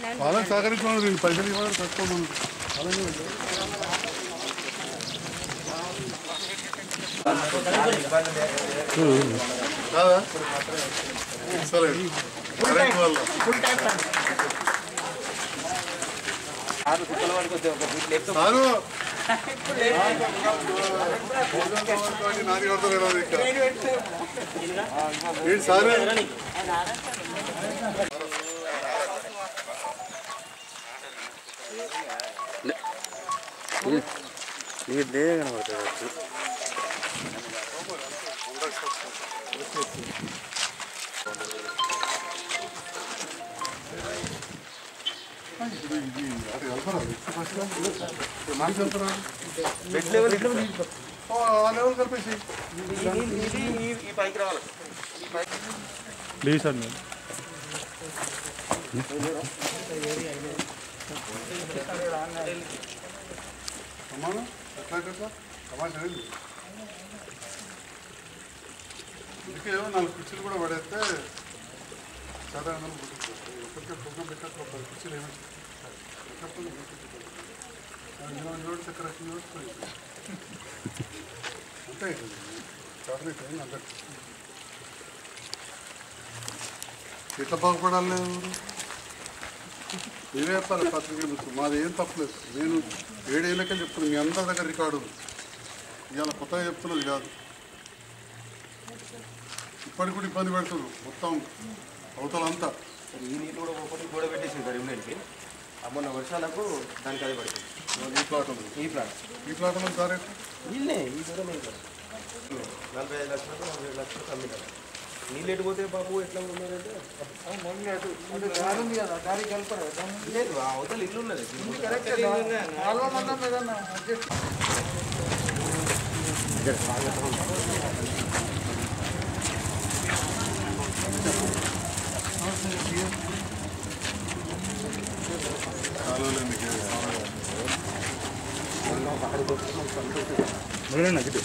వాళ్ళకి సహకరించమని వీళ్ళు పైసలు ఇవ్వాలి కట్టుకోమని అలాగే ఉంది. కాదా సరే కరెంట్ వల్ల సారు నాది కొడతారు ఏంటి సారు ఇదే కనబడుతుంది ఇది అది వెళ్తారా నాకు వెళ్తారా ఓ, ఆ లెవెల్ కలిపేసి ప్లీజ్ అండి సమానం ఎట్లా ఎట్లా సమాజం ఏంది అందుకే ఏమో నాలుగు కుర్చీలు కూడా పడేస్తే సాధారణ ఎప్పటికే ప్రోగ్రామ్ పెట్టాక ఒక పది కుర్చీలు ఏమి చూడు చక్కెర చూడు అంతే అవుతుంది చాక్లెట్ ఏంది అంతే ఎట్లా బాగుపడాలి ఎవరు మీరే చెప్పాలి పత్రిక మీకు మాది ఏం తప్పలేదు నేను ఏడేళ్ళకే చెప్తున్నాను మీ అందరి దగ్గర రికార్డు ఉంది. ఇవాళ కొత్తగా చెప్తున్నది కాదు ఇప్పటికి కూడా ఇబ్బంది పెడుతున్నారు మొత్తం అవతలంతా ఈ నీళ్ళు కూడా ఒకటి గోడ పెట్టేసింది సార్ ఇమ్మీడియట్కి ఆ మొన్న వర్షాలకు దానికి అది పడుతుంది ఈ ప్లాట్ ఉంది ఈ ప్లాట్ ఈ ప్లాట్ ఉంది సార్ నీళ్ళే ఈ దూరం నీళ్ళు నలభై ఐదు లక్షలకు నలభై ఐదు లక్షలకు అమ్మినారు నీళ్ళు ఎటు పోతే బాబు ఎట్లా ఉన్నారంటే లేదు ఆ అవతల ఇల్లు ఉన్నది కాలువలు ఎందుకు మీరేనా గిట్టు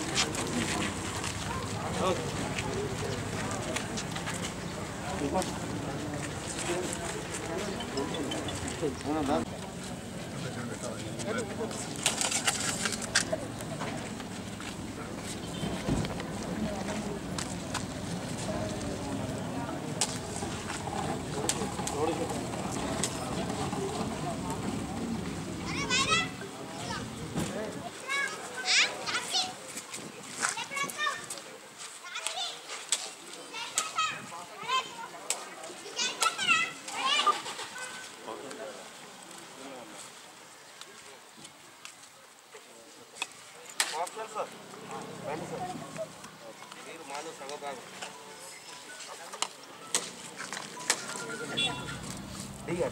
నీరు మాలో సగభాగం దిగారు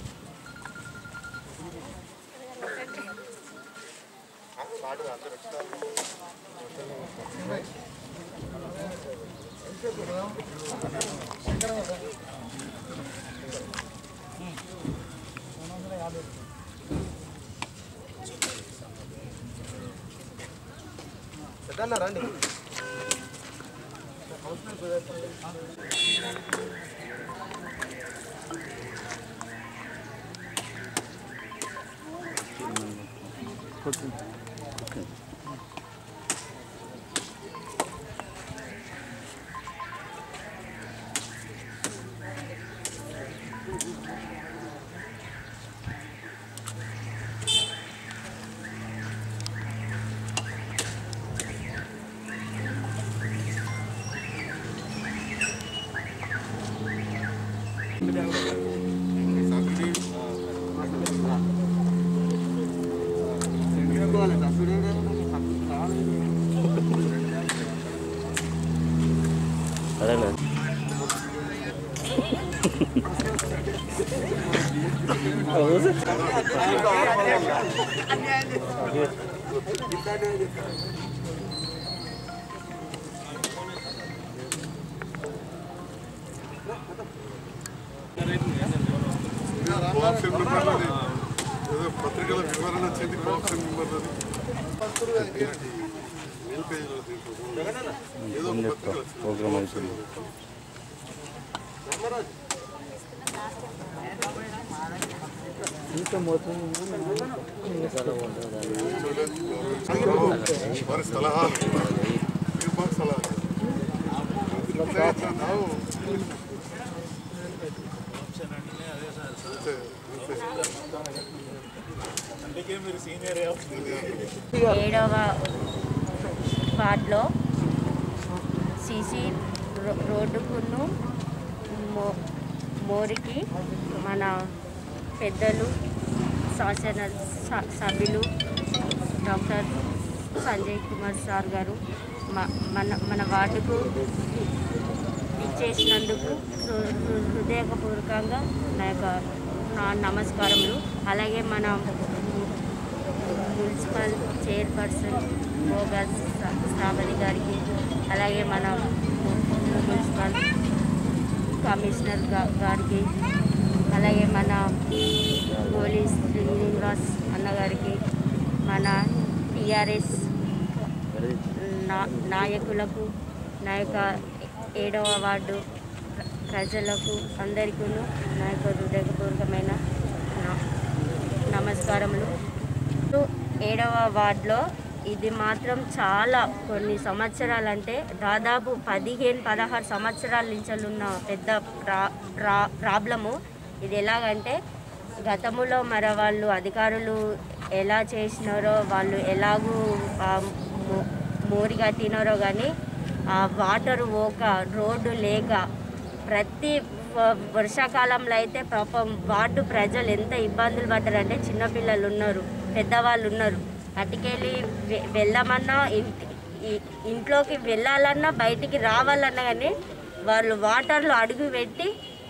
పాడు అందరు వచ్చినారు పెద్దన్న రండి అదేనా కోఆప్షన్ మెంబర్ అది ఏదో పత్రికల వివరణ వచ్చింది కోఆప్షన్ మెంబర్ అది మెయిన్ పేజీలో దీంట్లో ఏదో ఒక పత్రిక వచ్చింది. ప్రోగ్రామ్ అయిపోయింది ధర్మరాజు వారి సలహాలు మీరు మాకు సలహాలు చేస్తున్నావు. అంతే, అంతే. ఏడవ వార్డులో సీసీ రో- రోడ్డుకును మో మోరికి మన పెద్దలు శాసన స- సభ్యులు డాక్టర్ సంజయ్ కుమార్ సార్ గారు మ- మన మన వార్డుకు ఇచ్చేసినందుకు హృ- హృ- హృదయపూర్వకంగా నా యొక్క నా నమస్కారములు అలాగే మన మున్సిపల్ చైర్పర్సన్ భోగా శ్రావణి గారికి అలాగే మన మున్సిపల్ కమిషనర్ గా- గారికి అలాగే మన పోలీస్ శ్రీనివాస్ అన్నగారికి మన టిఆర్ఎస్ నా నాయకులకు నా యొక్క ఏడవ వార్డు ప్ర- ప్రజలకు అందరికీ నా యొక్క హృదయపూర్వకమైన నా- నమస్కారములు ఏడవ వార్డులో ఇది మాత్రం చాలా కొన్ని సంవత్సరాలు అంటే దాదాపు పదిహేను పదహారు సంవత్సరాల నుంచి ఉన్న పెద్ద ప్రా ప్రా ప్రాబ్లము ఇది ఎలాగంటే గతములో మరి వాళ్ళు అధికారులు ఎలా చేసినారో వాళ్ళు ఎలాగూ ఆ, మో- మోరి కట్టినారో కానీ ఆ వాటర్ పోక రోడ్డు లేక ప్రతి వ- వర్షాకాలంలో అయితే పాపం వార్డు ప్రజలు ఎంత ఇబ్బందులు పడ్డారంటే చిన్నపిల్లలు ఉన్నారు పెద్దవాళ్ళు ఉన్నారు అటుకెళ్ళి వె- వెళ్ళమన్నా ఇంటి ఈ- ఇంట్లోకి వెళ్ళాలన్నా బయటికి రావాలన్నా కానీ వాళ్ళు వాటర్లో అడుగు పెట్టి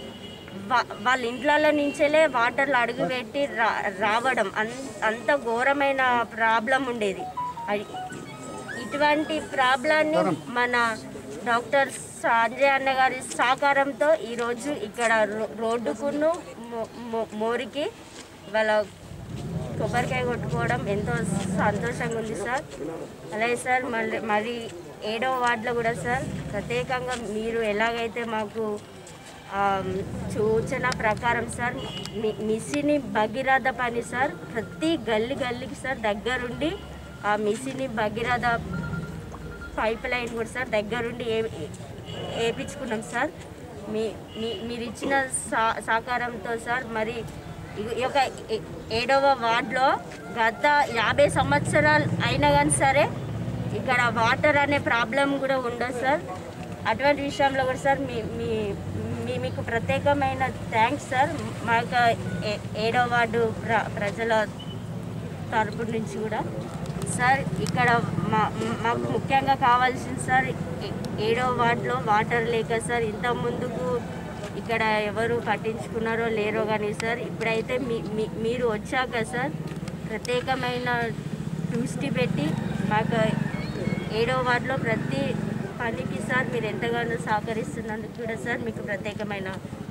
వా- వాళ్ళ ఇంట్లలో నుంచెలే వాటర్లో అడుగు పెట్టి రా రావడం అన్ అంత ఘోరమైన ప్రాబ్లం ఉండేది అది- ఇటువంటి ప్రాబ్లాన్ని మన డాక్టర్ సంజయ్ అన్న గారి సహకారంతో ఈరోజు ఇక్కడ రో- రోడ్డుకును మో- మో- మోరికి వాళ్ళ కొబ్బరికాయ కొట్టుకోవడం ఎంతో సంతోషంగా ఉంది సార్ అలాగే సార్ మళ్ళీ మరి ఏడవ వార్డులో కూడా సార్ ప్రత్యేకంగా మీరు ఎలాగైతే మాకు ఆ, సూచన ప్రకారం సార్ మి మిసిని భగీరథ పని సార్ ప్రతి గల్లి గల్లీకి సార్ దగ్గరుండి ఆ మిసిని భగీరథ పైప్ లైన్ కూడా సార్ దగ్గరుండి ఏ వేయించుకున్నాం సార్ మీ మీ మీరు ఇచ్చిన సా సహకారంతో సార్ మరి ఈ ఈ యొక్క ఏ- ఏడవ వార్డులో గత యాభై సంవత్సరాలు అయినా కానీ సరే ఇక్కడ వాటర్ అనే ప్రాబ్లం కూడా ఉండదు సార్ అటువంటి విషయంలో కూడా సార్ మీ మీ మీ మీకు ప్రత్యేకమైన థ్యాంక్స్ సార్ మా యొక్క ఏ- ఏడవ వార్డు ప్ర ప్రజల తరపు నుంచి కూడా సార్ ఇక్కడ మా మాకు ముఖ్యంగా కావాల్సింది సార్ ఏ- ఏడవ వార్డులో వాటర్ లేక సార్ ఇంత ముందుకు ఇక్కడ ఎవరు పట్టించుకున్నారో లేరో కానీ సార్ ఇప్పుడైతే మీ మీ- మీరు వచ్చాక సార్ ప్రత్యేకమైన దృష్టి పెట్టి మాకు ఏడవ వార్డులో ప్రతి పనికి సార్ మీరు ఎంతగానో సహకరిస్తున్నందుకు కూడా సార్ మీకు ప్రత్యేకమైన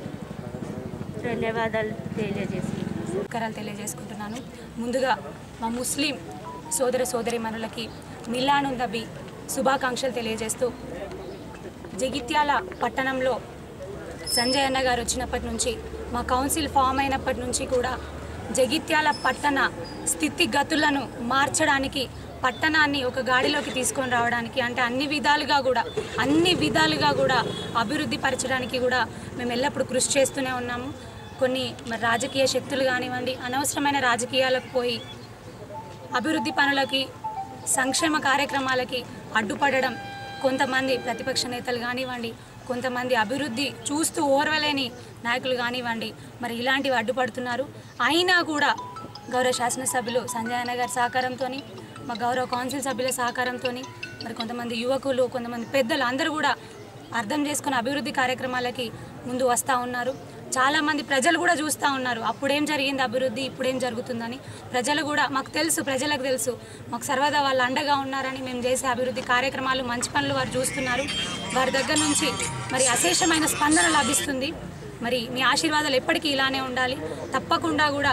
ధన్యవాదాలు తెలియజేస్తున్నాను నమస్కారాలు తెలియజేసుకుంటున్నాను ముందుగా మా ముస్లిం సోదర సోదరి మనులకి మిలానుందబి శుభాకాంక్షలు తెలియజేస్తూ జగిత్యాల పట్టణంలో సంజయ్ అన్న గారు వచ్చినప్పటి నుంచి మా కౌన్సిల్ ఫామ్ అయినప్పటి నుంచి కూడా జగిత్యాల పట్టణ స్థితిగతులను మార్చడానికి పట్టణాన్ని ఒక గాడిలోకి తీసుకొని రావడానికి అంటే అన్ని విధాలుగా కూడా అన్ని విధాలుగా కూడా అభివృద్ధి పరచడానికి కూడా మేము ఎల్లప్పుడూ కృషి చేస్తూనే ఉన్నాము కొన్ని మరి రాజకీయ శక్తులు కానివ్వండి అనవసరమైన రాజకీయాలకు పోయి అభివృద్ధి పనులకి సంక్షేమ కార్యక్రమాలకి అడ్డుపడడం కొంతమంది ప్రతిపక్ష నేతలు కానివ్వండి కొంతమంది అభివృద్ధి చూస్తూ ఓర్వలేని నాయకులు కానివ్వండి మరి ఇలాంటివి అడ్డుపడుతున్నారు అయినా కూడా గౌరవ శాసనసభ్యులు సంజయ్ అన్న గారి సహకారంతో మా గౌరవ కౌన్సిల్ సభ్యుల సహకారంతో మరి కొంతమంది యువకులు కొంతమంది పెద్దలు అందరూ కూడా అర్థం చేసుకుని అభివృద్ధి కార్యక్రమాలకి ముందు వస్తూ ఉన్నారు చాలామంది ప్రజలు కూడా చూస్తూ ఉన్నారు అప్పుడేం జరిగింది అభివృద్ధి ఇప్పుడేం జరుగుతుందని ప్రజలు కూడా మాకు తెలుసు ప్రజలకు తెలుసు మాకు సర్వదా వాళ్ళు అండగా ఉన్నారని మేము చేసే అభివృద్ధి కార్యక్రమాలు మంచి పనులు వారు చూస్తున్నారు వారి దగ్గర నుంచి మరి అశేషమైన స్పందన లభిస్తుంది మరి మీ ఆశీర్వాదాలు ఎప్పటికీ ఇలానే ఉండాలి తప్పకుండా కూడా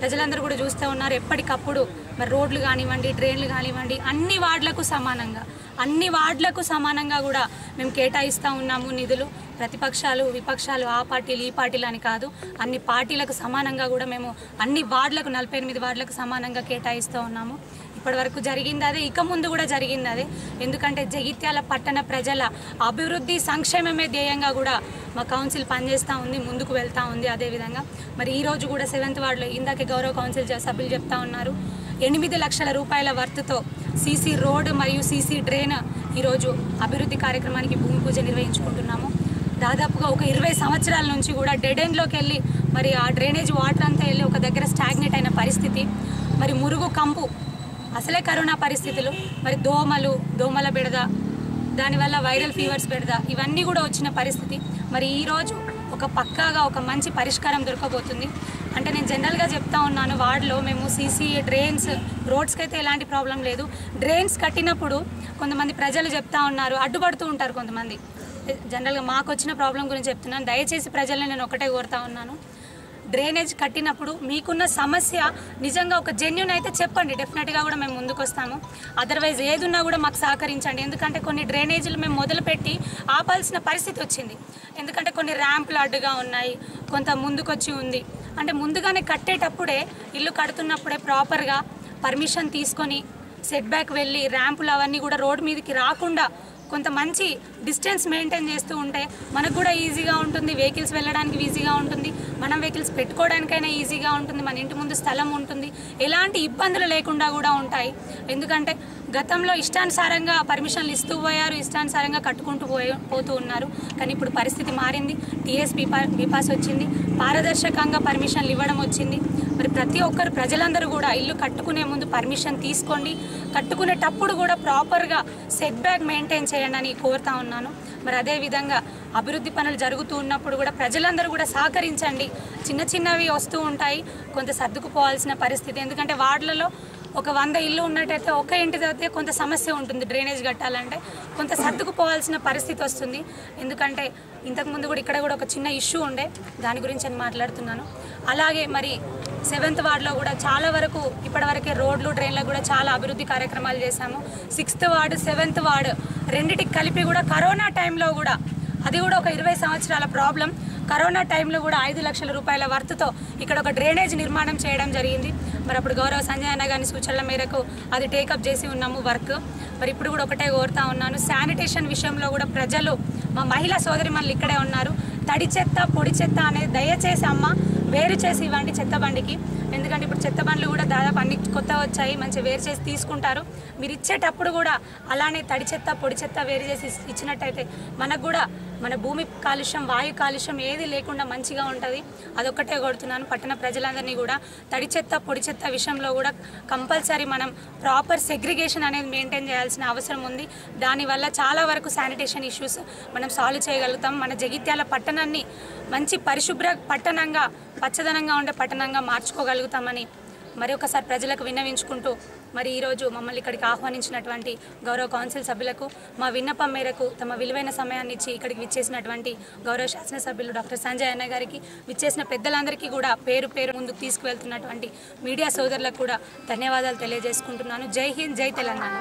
ప్రజలందరూ కూడా చూస్తూ ఉన్నారు ఎప్పటికప్పుడు మరి రోడ్లు కానివ్వండి డ్రైన్లు కానివ్వండి అన్ని వార్డులకు సమానంగా అన్ని వార్డులకు సమానంగా కూడా మేము కేటాయిస్తూ ఉన్నాము నిధులు ప్రతిపక్షాలు విపక్షాలు ఆ పార్టీలు ఈ పార్టీలు అని కాదు అన్ని పార్టీలకు సమానంగా కూడా మేము అన్ని వార్డులకు నలభై ఎనిమిది వార్డులకు సమానంగా కేటాయిస్తూ ఉన్నాము ఇప్పటి వరకు జరిగింది అదే ఇక ముందు కూడా జరిగింది అదే ఎందుకంటే జగిత్యాల పట్టణ ప్రజల అభివృద్ధి సంక్షేమమే ధ్యేయంగా కూడా మా కౌన్సిల్ పనిచేస్తూ ఉంది ముందుకు వెళ్తూ ఉంది అదేవిధంగా మరి ఈ రోజు కూడా సెవెంత్ వార్డులో ఇందాకే గౌరవ కౌన్సిల్ జ- సభ్యులు చెప్తా ఉన్నారు ఎనిమిది లక్షల రూపాయల వర్త్తో సీసీ రోడ్ మరియు సీసీ డ్రైన్ ఈరోజు అభివృద్ధి కార్యక్రమానికి భూమి పూజ నిర్వహించుకుంటున్నాము దాదాపుగా ఒక ఇరవై సంవత్సరాల నుంచి కూడా డెడ్ ఎండ్లోకి వెళ్ళి మరి ఆ డ్రైనేజ్ వాటర్ అంతా వెళ్ళి ఒక దగ్గర స్టాగ్నేట్ అయిన పరిస్థితి మరి మురుగు కంపు అసలే కరోనా పరిస్థితులు మరి దోమలు దోమల బెడద దానివల్ల వైరల్ ఫీవర్స్ బెడద ఇవన్నీ కూడా వచ్చిన పరిస్థితి మరి ఈరోజు ఒక పక్కాగా ఒక మంచి పరిష్కారం దొరకబోతుంది అంటే నేను జనరల్గా చెప్తా ఉన్నాను వార్డులో మేము సీసీ డ్రైన్స్ రోడ్స్కి అయితే ఎలాంటి ప్రాబ్లం లేదు డ్రైన్స్ కట్టినప్పుడు కొంతమంది ప్రజలు చెప్తా ఉన్నారు అడ్డుపడుతూ ఉంటారు కొంతమంది జనరల్గా మాకు వచ్చిన ప్రాబ్లం గురించి చెప్తున్నాను దయచేసి ప్రజల్ని నేను ఒకటే కోరుతా ఉన్నాను డ్రైనేజ్ కట్టినప్పుడు మీకున్న సమస్య నిజంగా ఒక జెన్యున్ అయితే చెప్పండి డెఫినెట్గా కూడా మేము ముందుకు వస్తాము అదర్వైజ్ ఏది ఉన్నా కూడా మాకు సహకరించండి ఎందుకంటే కొన్ని డ్రైనేజీలు మేము మొదలుపెట్టి ఆపాల్సిన పరిస్థితి వచ్చింది ఎందుకంటే కొన్ని ర్యాంపులు అడ్డుగా ఉన్నాయి కొంత ముందుకొచ్చి ఉంది అంటే ముందుగానే కట్టేటప్పుడే ఇల్లు కడుతున్నప్పుడే ప్రాపర్గా పర్మిషన్ తీసుకొని సెట్ బ్యాక్ వెళ్ళి ర్యాంపులు అవన్నీ కూడా రోడ్ మీదకి రాకుండా కొంత మంచి డిస్టెన్స్ మెయింటైన్ చేస్తూ ఉంటే మనకు కూడా ఈజీగా ఉంటుంది వెహికల్స్ వెళ్ళడానికి ఈజీగా ఉంటుంది మనం వెహికల్స్ పెట్టుకోవడానికైనా ఈజీగా ఉంటుంది మన ఇంటి ముందు స్థలం ఉంటుంది ఎలాంటి ఇబ్బందులు లేకుండా కూడా ఉంటాయి ఎందుకంటే గతంలో ఇష్టానుసారంగా పర్మిషన్లు ఇస్తూ పోయారు ఇష్టానుసారంగా కట్టుకుంటూ పోయే పోతూ ఉన్నారు కానీ ఇప్పుడు పరిస్థితి మారింది టీఎస్ బీపా బీపాస్ వచ్చింది పారదర్శకంగా పర్మిషన్లు ఇవ్వడం వచ్చింది మరి ప్రతి ఒక్కరు ప్రజలందరూ కూడా ఇల్లు కట్టుకునే ముందు పర్మిషన్ తీసుకోండి కట్టుకునేటప్పుడు కూడా ప్రాపర్గా సెట్ బ్యాక్ మెయింటైన్ చేయండి అని కోరుతా ఉన్నాను మరి అదే విధంగా అభివృద్ధి పనులు జరుగుతూ ఉన్నప్పుడు కూడా ప్రజలందరూ కూడా సహకరించండి చిన్న చిన్నవి వస్తూ ఉంటాయి కొంత సర్దుకుపోవాల్సిన పరిస్థితి ఎందుకంటే వార్డులలో ఒక వంద ఇల్లు ఉన్నట్టయితే ఒక ఇంటి అయితే కొంత సమస్య ఉంటుంది డ్రైనేజ్ కట్టాలంటే కొంత సర్దుకుపోవాల్సిన పరిస్థితి వస్తుంది ఎందుకంటే ఇంతకుముందు కూడా ఇక్కడ కూడా ఒక చిన్న ఇష్యూ ఉండే దాని గురించి నేను మాట్లాడుతున్నాను అలాగే మరి సెవెంత్ వార్డులో కూడా చాలా వరకు ఇప్పటివరకే రోడ్లు డ్రైన్లకు కూడా చాలా అభివృద్ధి కార్యక్రమాలు చేశాము సిక్స్త్ వార్డు సెవెంత్ వార్డు రెండిటికి కలిపి కూడా కరోనా టైంలో కూడా అది కూడా ఒక ఇరవై సంవత్సరాల ప్రాబ్లం కరోనా టైంలో కూడా ఐదు లక్షల రూపాయల వర్త్తో ఇక్కడ ఒక డ్రైనేజ్ నిర్మాణం చేయడం జరిగింది మరి అప్పుడు గౌరవ సంజయ్ అన్న గారి సూచనల మేరకు అది టేకప్ చేసి ఉన్నాము వర్క్ మరి ఇప్పుడు కూడా ఒకటే కోరుతా ఉన్నాను శానిటేషన్ విషయంలో కూడా ప్రజలు మా మహిళా సోదరి ఇక్కడే ఉన్నారు తడి చెత్త పొడి చెత్త అనేది దయచేసి అమ్మ వేరు చేసి ఇవ్వండి చెత్త బండికి ఎందుకంటే ఇప్పుడు చెత్త బండ్లు కూడా దాదాపు అన్ని కొత్త వచ్చాయి మంచి వేరు చేసి తీసుకుంటారు మీరు ఇచ్చేటప్పుడు కూడా అలానే తడి చెత్త పొడి చెత్త వేరు చేసి ఇస్- ఇచ్చినట్టయితే మనకు కూడా మన భూమి కాలుష్యం వాయు కాలుష్యం ఏది లేకుండా మంచిగా ఉంటుంది అదొక్కటే కొడుతున్నాను పట్టణ ప్రజలందరినీ కూడా తడి చెత్త పొడి చెత్త విషయంలో కూడా కంపల్సరీ మనం ప్రాపర్ సెగ్రిగేషన్ అనేది మెయింటైన్ చేయాల్సిన అవసరం ఉంది దానివల్ల చాలా వరకు శానిటేషన్ ఇష్యూస్ మనం సాల్వ్ చేయగలుగుతాం మన జగిత్యాల పట్టణాన్ని మంచి పరిశుభ్ర పట్టణంగా పచ్చదనంగా ఉండే పట్టణంగా మార్చుకోగలుగుతామని మరి ఒకసారి ప్రజలకు విన్నవించుకుంటూ మరి ఈరోజు మమ్మల్ని ఇక్కడికి ఆహ్వానించినటువంటి గౌరవ కౌన్సిల్ సభ్యులకు మా విన్నపం మేరకు తమ విలువైన సమయాన్ని ఇచ్చి ఇక్కడికి విచ్చేసినటువంటి గౌరవ శాసనసభ్యులు డాక్టర్ సంజయ్ అన్న గారికి విచ్చేసిన పెద్దలందరికీ కూడా పేరు పేరు ముందుకు తీసుకువెళ్తున్నటువంటి మీడియా సోదరులకు కూడా ధన్యవాదాలు తెలియజేసుకుంటున్నాను జై హింద్ జై తెలంగాణ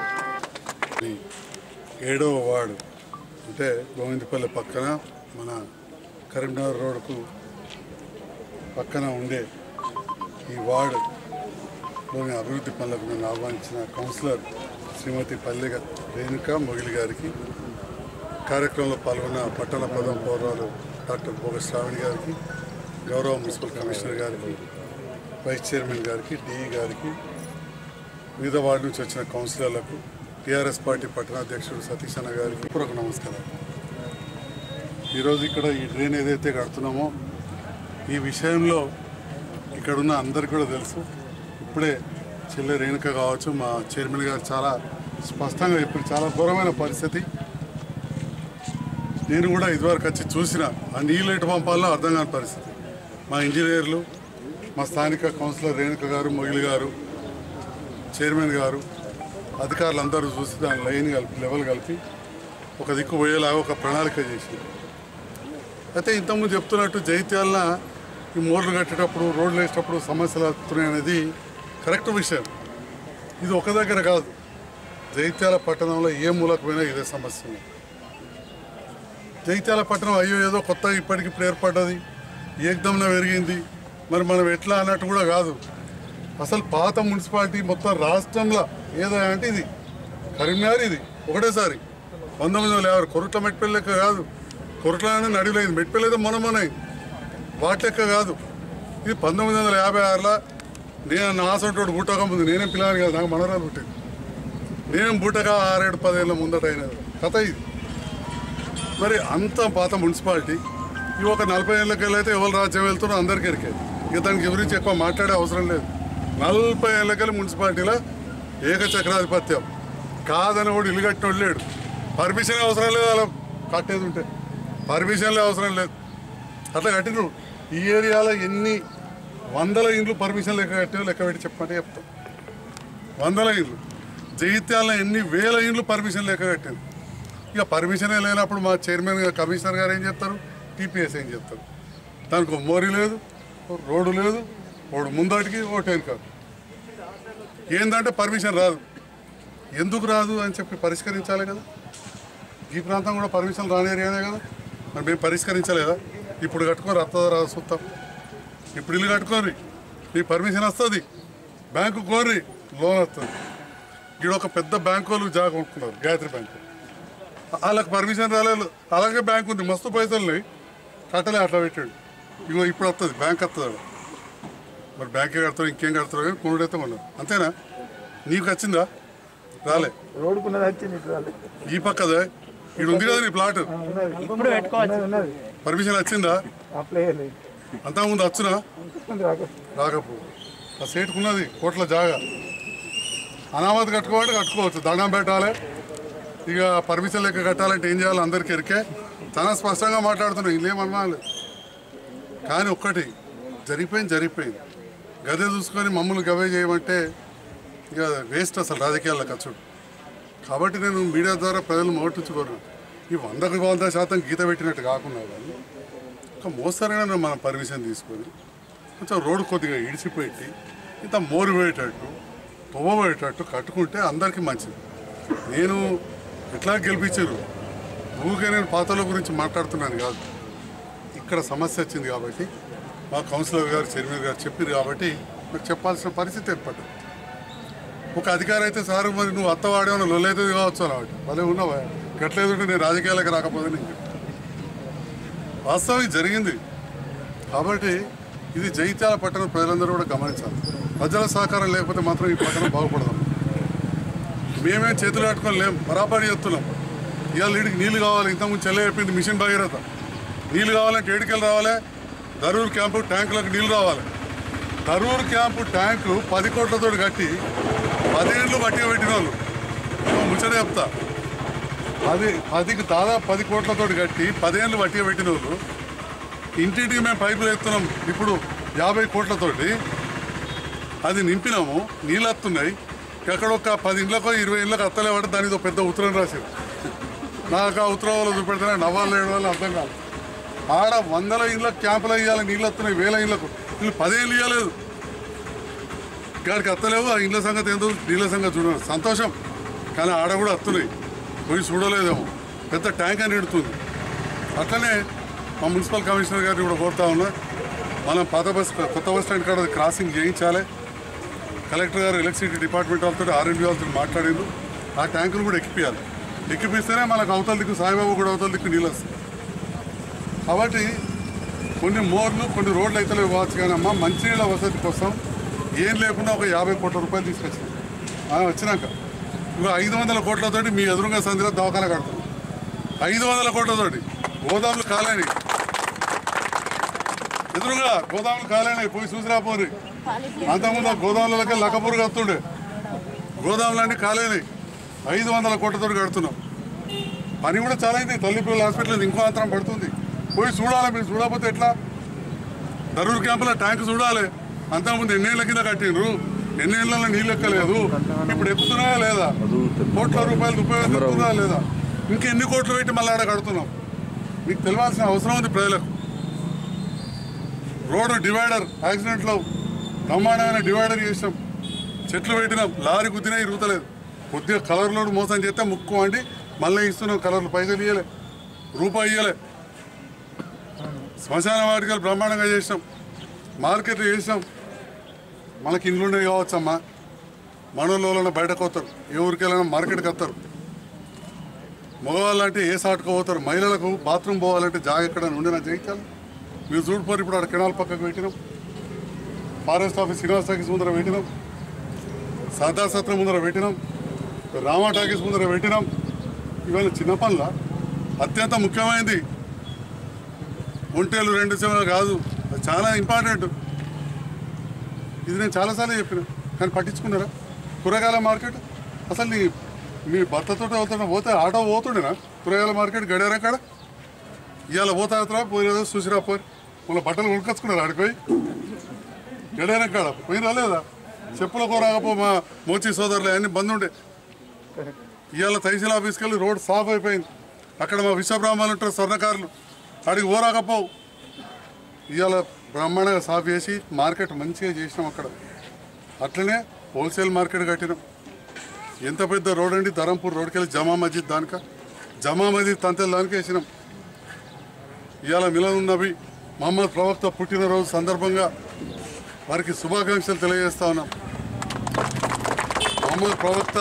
ఈ ఏడవ వార్డు అంటే గోవిందపల్లి పక్కన మన కరీంనగర్ రోడ్కు పక్కన ఉండే ఈ వార్డులోని అభివృద్ధి పనులకు నన్ను ఆహ్వానించిన కౌన్సిలర్ శ్రీమతి పల్లె రేణుక మొగిలి గారికి కార్యక్రమంలో పాల్గొన్న పట్టణ పదం పౌరాలు డాక్టర్ భోగ శ్రావణి గారికి గౌరవ మున్సిపల్ కమిషనర్ గారికి వైస్ చైర్మన్ గారికి డిఈ గారికి వివిధ వార్డు నుంచి వచ్చిన కౌన్సిలర్లకు టీఆర్ఎస్ పార్టీ పట్టణాధ్యక్షుడు సతీష్ అన్న గారికి పూర్వక నమస్కారం ఈరోజు ఇక్కడ ఈ డ్రైన్ ఏదైతే కడుతున్నామో ఈ విషయంలో ఇక్కడున్న అందరికి కూడా తెలుసు ఇప్పుడే చెల్లె రేణుక కావచ్చు మా చైర్మన్ గారు చాలా స్పష్టంగా ఇప్పుడు చాలా ఘోరమైన పరిస్థితి నేను కూడా ఇదివరకు వచ్చి చూసిన ఆ నీళ్ళు ఎటు పంపాలో అర్థం కాని పరిస్థితి మా ఇంజనీర్లు మా స్థానిక కౌన్సిలర్ రేణుక గారు మొగిలి గారు చైర్మన్ గారు అధికారులు అందరూ చూసి దాని లైన్ కలిపి లెవెల్ కలిపి ఒక దిక్కు పోయేలాగా ఒక ప్రణాళిక చేసింది అయితే ఇంతకుముందు చెప్తున్నట్టు జైత్యాలన ఈ మోర్లు కట్టేటప్పుడు రోడ్లు వేసేటప్పుడు సమస్యలు వస్తున్నాయి అనేది కరెక్ట్ విషయం ఇది ఒక దగ్గర కాదు జైత్యాల పట్టణంలో ఏ మూలకమైనా ఇదే సమస్య ఉంది. జైత్యాల పట్టణం అయ్యో ఏదో కొత్త ఇప్పటికిప్పుడు ఏర్పడ్డది ఏకదంన పెరిగింది మరి మనం ఎట్లా అన్నట్టు కూడా కాదు అసలు పాత మున్సిపాలిటీ మొత్తం రాష్ట్రంలో ఏదో అంటే ఇది కరీంనగర్ ఇది ఒకటేసారి పంతొమ్మిది వందల యాభై కొరట్ల మెట్పల్లి లెక్క కాదు కొరట్ల నడిలో ఇది మెట్పల్లి అయితే మొన్న మొన్న అయింది. వాటి లెక్క కాదు ఇది పంతొమ్మిది వందల యాభై ఆరులో నేను నా ఆసంటోడు బూటక ముందు నేనేం పిల్లని కాదు నాకు మనరాలు పుట్టింది నేనేం బూటక ఆరేడు పదేళ్ళ ముందట అయినది కథ ఇది మరి అంత పాత మున్సిపాలిటీ ఇవి ఒక నలభై ఏళ్ళకెళ్ళి అయితే ఎవరు రాజ్యం వెళ్తున్నారో అందరికీ ఎరికేది ఇక దానికి గురించి ఎక్కువ మాట్లాడే అవసరం లేదు నలభై ఏళ్ళకెళ్ళి మున్సిపాలిటీలో ఏకచక్రాధిపత్యం కాదని కూడా ఇల్లు కట్టినోడు లేడు పర్మిషన్ అవసరం లేదు అలా కట్టేది ఉంటే పర్మిషన్లే అవసరం లేదు అట్లా కట్టినరు ఈ ఏరియాలో ఎన్ని వందల ఇండ్లు పర్మిషన్ లెక్క కట్టినో లెక్క పెట్టి చెప్పమంటే చెప్తాం వందల ఇండ్లు జగిత్యాలలో ఎన్ని వేల ఇండ్లు పర్మిషన్ లెక్క కట్టింది ఇక పర్మిషనే లేనప్పుడు మా చైర్మన్ గారు కమిషనర్ గారు ఏం చెప్తారు టీపీఎస్ ఏం చెప్తారు దానికి ఒక మోరీ లేదు ఒక రోడ్డు లేదు ఒకడు ముందటికి ఒకటి వెనుక ఏంటంటే పర్మిషన్ రాదు ఎందుకు రాదు అని చెప్పి పరిష్కరించాలి కదా ఈ ప్రాంతం కూడా పర్మిషన్ రాని ఏరియానే కదా మరి మేము పరిష్కరించలేదా ఇప్పుడు కట్టుకొని వస్తుందా రాదు చూస్తాం ఇప్పుడు ఇల్లు కట్టుకోరి మీ పర్మిషన్ వస్తుంది బ్యాంకు కోరి లోన్ వస్తుంది ఇక్కడ ఒక పెద్ద బ్యాంకు వాళ్ళు జాగా కొనుక్కున్నారు గాయత్రి బ్యాంకు వాళ్ళకి పర్మిషన్ రాలేదు అలాగే బ్యాంక్ ఉంది మస్తు పైసలు ఉన్నాయి కట్టలే అట్లా పెట్టాడు ఇగో ఇప్పుడు వస్తుంది బ్యాంక్ వస్తుంది ఆడ. మరి బ్యాంకే కడతారు ఇంకేం కడతారు కానీ కొనుడైతే మనం అంతేనా నీకు వచ్చిందా రాలే రోడ్డుకున్నది వచ్చింది ఇటు రాలేదు. ఈ పక్కదే ఇక్కడ ఉంది కదా నీ ప్లాట్ ఇప్పుడు పెట్టుకోవచ్చు ఉన్నది పర్మిషన్ వచ్చిందా అప్లై చేయలేదు అంతా ముందు వచ్చునా రాక రాకపో ఆ సేటుకున్నది కోట్ల జాగా అనామతి కట్టుకోవాలంటే కట్టుకోవచ్చు దండం పెట్టాలి ఇక పర్మిషన్ లెక్క కట్టాలంటే ఏం చేయాలి అందరికీ ఎరికే చాలా స్పష్టంగా మాట్లాడుతున్నాం ఇల్లేమన్నాలి కానీ ఒక్కటి జరిగిపోయింది జరిగిపోయింది గదే చూసుకొని మమ్మల్ని గవే చేయమంటే ఇక వేస్ట్ అసలు రాజకీయాల్లో ఖర్చుడు కాబట్టి నేను మీడియా ద్వారా ప్రజలు మోటించుకోరు ఈ వందకు వంద శాతం గీత పెట్టినట్టు కాకుండా కానీ ఒక మోస్తరైన మనం పర్మిషన్ తీసుకొని కొంచెం రోడ్డు కొద్దిగా ఇడిచిపెట్టి ఇంత మోరు పోయేటట్టు తువ్వ పోయేటట్టు కట్టుకుంటే అందరికీ మంచిది నేను ఎట్లా గెలిపించారు ఊరికే నేను పాతల గురించి మాట్లాడుతున్నాను కాదు ఇక్కడ సమస్య వచ్చింది కాబట్టి మా కౌన్సిలర్ గారు చైర్మన్ గారు చెప్పారు కాబట్టి నాకు చెప్పాల్సిన పరిస్థితి ఏర్పడ్డది ఒక అధికారి అయితే సార్ మరి నువ్వు అత్తవాడేమన్నా లొల్లైతుంది కావచ్చు అన్నమాట భలే ఉన్నావా గట్లేదంటే నేను రాజకీయాలకు రాకపోతే నేను చెప్తాను. వాస్తవం ఇది జరిగింది కాబట్టి ఇది జైత్యాల పట్టణ ప్రజలందరూ కూడా గమనించాలి ప్రజల సహకారం లేకపోతే మాత్రం ఈ పట్టణం బాగుపడదాం మేమేం చేతులు కట్టుకొని లేం బరాబరి చెప్తున్నాం ఇవాళ వీడికి నీళ్లు కావాలి ఇంతకుముందు చెల్లె చెప్పింది మిషన్ భగీరథ నీళ్లు కావాలంటే ఏడుకెళ్ళి రావాలి దరూర్ క్యాంపు ట్యాంకులకు నీళ్లు రావాలి దరూర్ క్యాంపు ట్యాంకు పది కోట్లతో కట్టి పదేళ్ళు బట్టిగా పెట్టిన వాళ్ళు ఏమో ముచ్చట చెప్తా పది పదికి దాదాపు పది కోట్లతో కట్టి పదేళ్ళు బట్టిగా పెట్టిన వాళ్ళు ఇంటింటికి మేము పైపులు ఎత్తున్నాం ఇప్పుడు యాభై కోట్లతోటి అది నింపినాము నీళ్ళు వస్తున్నాయి ఎక్కడ ఒక పది ఇండ్లకో ఇరవై ఇండ్లకు అత్తలేవాడు దానికి ఒక పెద్ద ఉత్తరం రాశారు నాకు ఆ ఉత్తరం వాళ్ళు చూపెడితేనే నవ్వాలి లేడు వాళ్ళు అర్థం కాదు ఆడ వందల ఇండ్లకు క్యాంపులు ఇవ్వాలి నీళ్ళు వస్తున్నాయి వేల ఇండ్లకు వీళ్ళు పదేళ్ళు ఇవ్వలేదు ఇక్కడికి అత్తలేవు ఆ ఇండ్ల సంగతి ఏందో నీళ్ళ సంగతి చూడాలి సంతోషం కానీ ఆడ కూడా వస్తున్నాయి పోయి చూడలేదేమో పెద్ద ట్యాంక్ అని ఎడుతుంది అట్లనే మా మున్సిపల్ కమిషనర్ గారిని కూడా కోరుతా ఉన్నా మనం పాత బస్ కొత్త బస్ స్టాండ్ కాడ క్రాసింగ్ చేయించాలి కలెక్టర్ గారు ఎలక్ట్రిసిటీ డిపార్ట్మెంట్ వాళ్ళతో ఆర్ఎండి వాళ్ళతో మాట్లాడిండు ఆ ట్యాంకును కూడా ఎక్కిపియాలి ఎక్కిపిస్తేనే మనకు అవతల దిక్కు సాయిబాబు కూడా అవతల దిక్కు నీళ్ళు వస్తాయి కాబట్టి కొన్ని మోర్లు కొన్ని రోడ్లు అయితే ఇవ్వచ్చు కానీ అమ్మ మంచినీళ్ళ వసతి కోసం ఏం లేకుండా ఒక యాభై కోట్ల రూపాయలు తీసుకొచ్చింది ఆ, వచ్చినాక ఇప్పుడు ఐదు వందల కోట్లతోటి మీ ఎదురుగా సంధిలో దవాఖాన కడతాం ఐదు వందల కోట్లతోటి గోదాములు కాలేని ఎదురుగా గోదాములు కాలేని పోయి చూసిరా పోరి అంతకుముందు ఆ గోదాములకి లక్కపూరు కత్తుండే గోదాములన్నీ కాలేని ఐదు వందల కోట్లతోటి కడుతున్నాం పని కూడా చాలా అయింది తల్లిపిల్లల హాస్పిటల్ ఇంకో అంతరం పడుతుంది పోయి చూడాలి మీరు చూడకపోతే ఎట్లా దరూర్ క్యాంపులో ట్యాంక్ చూడాలి అంతకుముందు ఎన్నేళ్ల కింద కట్టిండ్రు ఎన్నేళ్లలో నీళ్ళు ఎక్కలేదు ఇప్పుడు ఎక్కుతున్నాయా లేదా కోట్ల రూపాయలు ఉపయోగిస్తుందా లేదా ఇంకెన్ని కోట్లు పెట్టి మళ్ళీ ఆడ కడుతున్నాం మీకు తెలియాల్సిన అవసరం ఉంది ప్రజలకు రోడ్డు డివైడర్ యాక్సిడెంట్లో బ్రహ్మాండమైన డివైడర్ చేసినాం చెట్లు పెట్టినాం లారీ గుద్దినా ఇరుగుతలేదు కొద్దిగా కలర్ లోడ్ మోసం చేస్తే ముక్కు అండి మళ్ళీ ఇస్తున్నాం కలర్లు పైసలు ఇయ్యలే రూపాయి ఇయ్యలే శ్మశాన వాటికలు బ్రహ్మాండంగా చేసినాం మార్కెట్లు చేసినాం మనకి ఇండ్లు ఉండేవి కావచ్చమ్మా మనోళ్ళు బయటకు పోతారు ఏ ఊరికి వెళ్ళినా మార్కెట్కి వస్తారు మగవాళ్ళు అంటే ఏ సాటుకు పోతారు మహిళలకు బాత్రూమ్ పోవాలంటే జాగ ఎక్కడ ఉండినా జయించాలి మీరు చూడిపోరు ఇప్పుడు అక్కడ కెనాల్ పక్కకు పెట్టినాం ఫారెస్ట్ ఆఫీస్ శ్రీనివాస్ టాకీస్ ముందర పెట్టినాం సర్దార్ సత్రం ముందర పెట్టినాం రామా టాకీస్ ముందర పెట్టినాం ఇవాళ చిన్న పనుల అత్యంత ముఖ్యమైనది ఒంటేలు రెండు సెవెన్లు కాదు అది చాలా ఇంపార్టెంట్ ఇది నేను చాలాసార్లు చెప్పిన కానీ పట్టించుకున్నారా కూరగాయల మార్కెట్ అసలు నీ మీ భర్తతో అవుతున్నా పోతే ఆటో పోతుండేనా కూరగాయల మార్కెట్ గడియారా కాడ ఇవాళ పోతా పోయినా చూసిరా పోయి మళ్ళీ బట్టలు కొనుక్కొచ్చుకున్నారు ఆడిపోయి గడియారం కాడ పోయి రాలేదా చెప్పుల కూరకపో మా మోచి సోదరులు అన్ని బంద్ ఉండే ఇవాళ తహసీల్ ఆఫీస్కి వెళ్ళి రోడ్ సాఫ్ అయిపోయింది అక్కడ మా విశ్వబ్రాహ్మణులు ఉంటారు స్వర్ణకారులు అడిగి ఓరాకపోవు ఇవాళ బ్రహ్మాండంగా సాఫ్ చేసి మార్కెట్ మంచిగా చేసినాం అక్కడ అట్లనే హోల్సేల్ మార్కెట్ కట్టినాం ఎంత పెద్ద రోడ్ అండి ధరంపూర్ రోడ్కి వెళ్ళి జమా మస్జిద్ దానిక జమా మస్జిద్ తంతెల దానికి వేసినాం ఇవాళ మిలన్ నబీ మహమ్మద్ ప్రవక్త పుట్టినరోజు సందర్భంగా వారికి శుభాకాంక్షలు తెలియజేస్తా ఉన్నాం మహమ్మద్ ప్రవక్త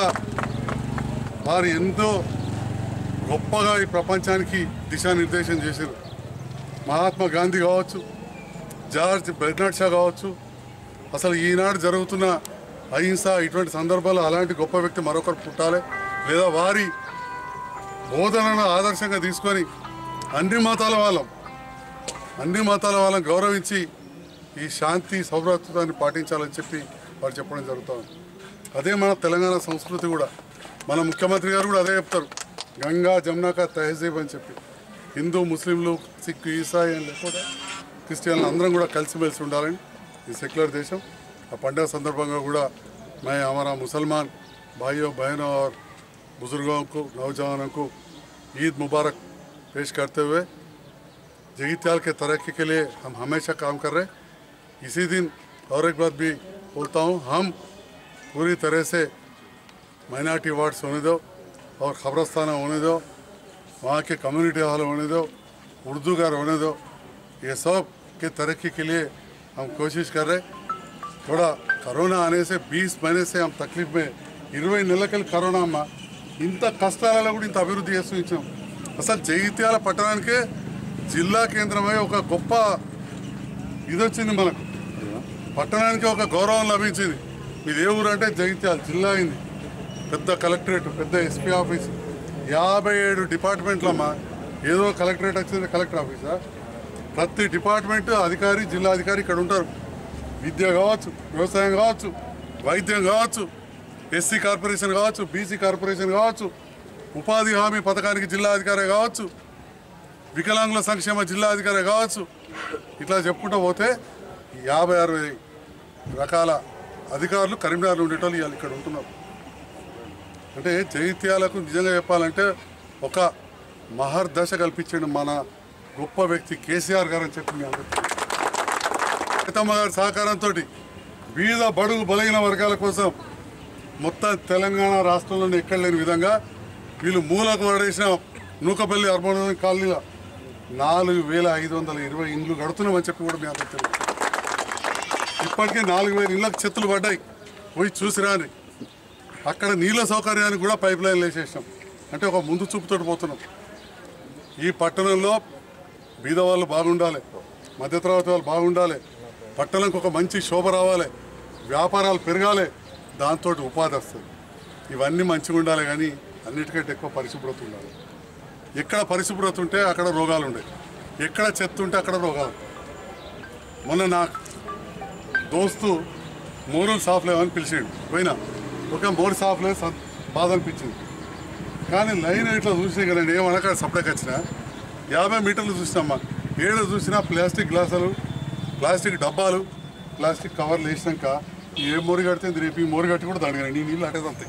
వారు ఎంతో గొప్పగా ఈ ప్రపంచానికి దిశానిర్దేశం చేశారు మహాత్మా గాంధీ కావచ్చు జార్జ్ బెర్నాడ్ షా కావచ్చు అసలు ఈనాడు జరుగుతున్న అహింస ఇటువంటి సందర్భాల్లో అలాంటి గొప్ప వ్యక్తి మరొకరు పుట్టాలి లేదా వారి బోధనను ఆదర్శంగా తీసుకొని అన్ని మతాల వాళ్ళం అన్ని మతాల వాళ్ళని గౌరవించి ఈ శాంతి సౌభ్రాతృత్వాన్ని పాటించాలని చెప్పి వారు చెప్పడం జరుగుతుంది అదే మన తెలంగాణ సంస్కృతి కూడా మన ముఖ్యమంత్రి గారు కూడా అదే చెప్తారు గంగా జమునాక తహజీబ్ అని చెప్పి హిందూ ముస్లింలు సిక్ ఈసాయి అని లేకపోతే క్రిస్టియన్లు అందరం కూడా కలిసిమెలిసి ఉండాలని ఈ సెక్యులర్ దేశం ఆ పండుగ సందర్భంగా కూడా मैं हमारा मुसलमान भाइयों बहनों और बुज़ुर्गों को नौजवानों को ईद मुबारक पेश करते हुए जगीत्याल के तरक्की के लिए हम हमेशा काम कर रहे हैं इसी दिन और एक बात भी बोलता हूँ हम पूरी तरह से माइनॉरिटी वार्ड्स होने दो और खबरस्ताना होने दो वहाँ के कम्युनिटी हॉल होने दो उर्दू घर होने दो ये सब के तरक्की के लिए हम कोशिश कर रहे थोड़ा కరోనా आने से 20 महीने से हम तकलीफ में ఇరవై నెలలకెళ్ళి కరోనా అమ్మ ఇంత కష్టాలలో కూడా ఇంత అభివృద్ధి చేస్తూ ఇచ్చాం అసలు జగిత్యాల పట్టణానికే జిల్లా కేంద్రమై ఒక గొప్ప ఇది వచ్చింది మనకు పట్టణానికి ఒక గౌరవం లభించింది ఇది ఏ ఊరు అంటే జగిత్యాల జిల్లా అయింది పెద్ద కలెక్టరేట్ పెద్ద ఎస్పీ ఆఫీస్ యాభై ఏడు డిపార్ట్మెంట్లమ్మా ఏదో కలెక్టరేట్ వచ్చింది కలెక్టర్ ఆఫీసా ప్రతి డిపార్ట్మెంట్ అధికారి జిల్లా అధికారి ఇక్కడ ఉంటారు విద్య కావచ్చు వ్యవసాయం కావచ్చు వైద్యం కావచ్చు ఎస్సీ కార్పొరేషన్ కావచ్చు బీసీ కార్పొరేషన్ కావచ్చు ఉపాధి హామీ పథకానికి జిల్లా అధికారి కావచ్చు వికలాంగుల సంక్షేమ జిల్లా అధికారి కావచ్చు ఇట్లా చెప్పుకుంటూ పోతే యాభై అరవై రకాల అధికారులు కరీంనగర్లో ఉండేటోళ్ళు ఇవాళ ఇక్కడ ఉంటున్నారు అంటే జైత్యాలకు నిజంగా చెప్పాలంటే ఒక మహర్దశ కల్పించండి మన గొప్ప వ్యక్తి కేసీఆర్ గారు అని చెప్పి మీ అందరికీ సీతమ్మ గారి సహకారంతో బీద బడుగు బలైన వర్గాల కోసం మొత్తం తెలంగాణ రాష్ట్రంలోనే ఎక్కడ లేని విధంగా వీళ్ళు మూలకు పడేసిన నూకపల్లి అర్బన్ కాలనీలో నాలుగు వేల ఐదు వందల ఇరవై ఇండ్లు కడుతున్నామని చెప్పి కూడా మీ అందరికీ తెలుసు ఇప్పటికే నాలుగు వేల ఇళ్ళకి చెత్తులు పడ్డాయి పోయి చూసిరాని అక్కడ నీళ్ళ సౌకర్యానికి కూడా పైప్ లైన్ వేసేసినాం అంటే ఒక ముందు చూపుతోటి పోతున్నాం ఈ పట్టణంలో బీద వాళ్ళు బాగుండాలి మధ్యతరగతి వాళ్ళు బాగుండాలి పట్టణంకి ఒక మంచి శోభ రావాలి వ్యాపారాలు పెరగాలి దాంతో ఉపాధి వస్తుంది ఇవన్నీ మంచిగా ఉండాలి కానీ అన్నిటికంటే ఎక్కువ పరిశుభ్రత ఉండాలి ఎక్కడ పరిశుభ్రత ఉంటే అక్కడ రోగాలు ఉండే ఎక్కడ చెత్త ఉంటే అక్కడ రోగాలు మొన్న నాకు దోస్తు మోరులు సాఫ్ లేవని పిలిచిండు పోయినా ఒక మోరు సాఫ్ లేదు స- బాధ అనిపించింది కానీ లైన్ ఇట్లా చూసినా కదండి ఏమనక సపరేట్ వచ్చినా యాభై మీటర్లు చూసినామ్మా ఏడు చూసినా ప్లాస్టిక్ గ్లాసులు ప్లాస్టిక్ డబ్బాలు ప్లాస్టిక్ కవర్లు వేసినాక ఏ మోరు కడితే రేపు ఈ మోరు కట్టి కూడా దాని నీ నీళ్ళు అటే వస్తాయి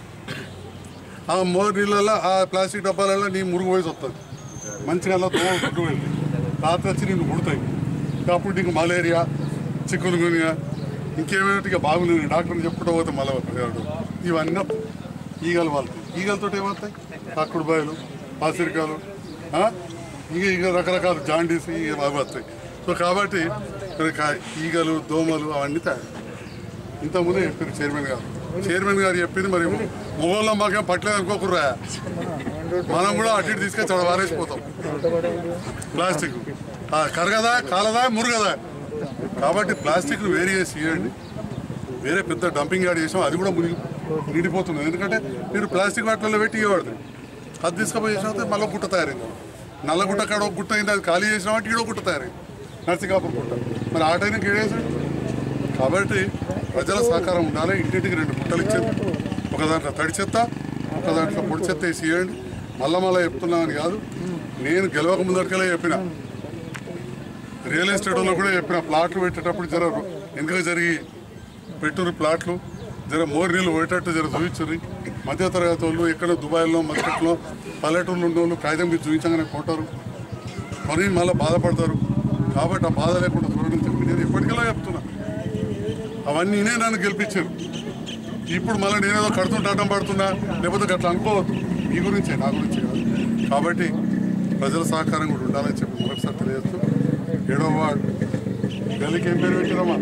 ఆ మోరు నీళ్ళల్లో ఆ ప్లాస్టిక్ డబ్బాలలో నీ మురుగు పోయి వస్తుంది మంచిగా అలా దోమ గుడ్డు వెళ్తాయి రాత్రి వచ్చి నిన్ను కుడతాయి అప్పుడు నీకు మలేరియా చిక్కులు గునియా ఇంకేమైనా బాగుంది డాక్టర్ని చెప్పుకుంటూ పోతే మళ్ళీ వస్తాడు ఇవన్నీ వస్తాయి. ఈగలు వాళ్తాయి ఈగలతో ఏమవుతాయి కాకుడు బాయలు పాసిరికాలు ఆ? ఇక ఇక రకరకాల జాండీస్ ఇవి అవి వస్తాయి సో కాబట్టి ఇక్కడ కా- ఈగలు దోమలు అవన్నీ తయారు ఇంతకుముందే చెప్పారు చైర్మన్ గారు చైర్మన్ గారు చెప్పింది మరి మొగోళ్ళ మాకేం పట్టలేదు అనుకోకుర్రా మనం కూడా అటు ఇటు తీసుకొని చాలా వారేసిపోతాం ప్లాస్టిక్ ఆ, కరగదా కాలదా మురుగదా కాబట్టి ప్లాస్టిక్ను వేరు చేసి ఇవ్వండి వేరే పెద్ద డంపింగ్ యార్డ్ చేసాం అది కూడా మునిగి నిండిపోతుంది ఎందుకంటే మీరు ప్లాస్టిక్ వాటిల్లో పెట్టి ఇవ్వబడుతుంది అది తీసుకుపోయి చేసిన మళ్ళీ గుట్ట తయారైంది నల్ల గుట్ట కాడ ఒక గుట్ట అయింది అది ఖాళీ చేసిన వాటి ఈడో గుట్ట తయారైంది నర్సింగాపూర్ గుట్ట మరి ఆ టైంకి ఏడేసాడు కాబట్టి ప్రజల సహకారం ఉండాలి ఇంటింటికి రెండు గుట్టలు ఇచ్చేది ఒక దాంట్లో తడి చెత్త ఒక దాంట్లో పొడి చెత్త వేసి ఇవ్వండి మళ్ళా మళ్ళీ చెప్తున్నామని కాదు నేను గెలవక ముందరికెళ్ళే చెప్పిన రియల్ ఎస్టేట్ వాళ్ళు కూడా చెప్పిన ప్లాట్లు పెట్టేటప్పుడు జర వెనుక జరిగి పెట్టురు ప్లాట్లు జర మోరు నీళ్ళు పోయేటట్టు జర చూపించుర్రి మధ్యతరగతి వాళ్ళు ఎక్కడ దుబాయ్లో మస్కట్లో పల్లెటూళ్ళు ఉన్న వాళ్ళు కాగితం మీద చూపించగానే కొంటారు కొని మళ్ళీ బాధపడతారు కాబట్టి ఆ బాధ లేకుండా చూడడం చెప్పి నేను ఎప్పటికెలా చెప్తున్నా అవన్నీ నేనే నన్ను గెలిపించారు ఇప్పుడు మళ్ళీ నేనేదో కడుతుంటే అడ్డం పడుతున్నా లేకపోతే అట్లా అనుకోవద్దు మీ గురించే నా గురించే కాదు కాబట్టి ప్రజల సహకారం కూడా ఉండాలని చెప్పి మరొకసారి తెలియజేస్తూ ఏడవ వార్డు గల్లీకి ఏం పేరు పెట్టిరమ్మా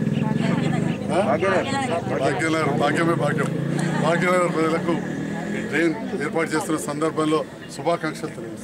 భాగ్యనగర్ భాగ్యమే భాగ్యం భాగ్యనగర్ ప్రజలకు ఈ ట్రైన్ ఏర్పాటు చేస్తున్న సందర్భంలో శుభాకాంక్షలు తెలియజేస్తాను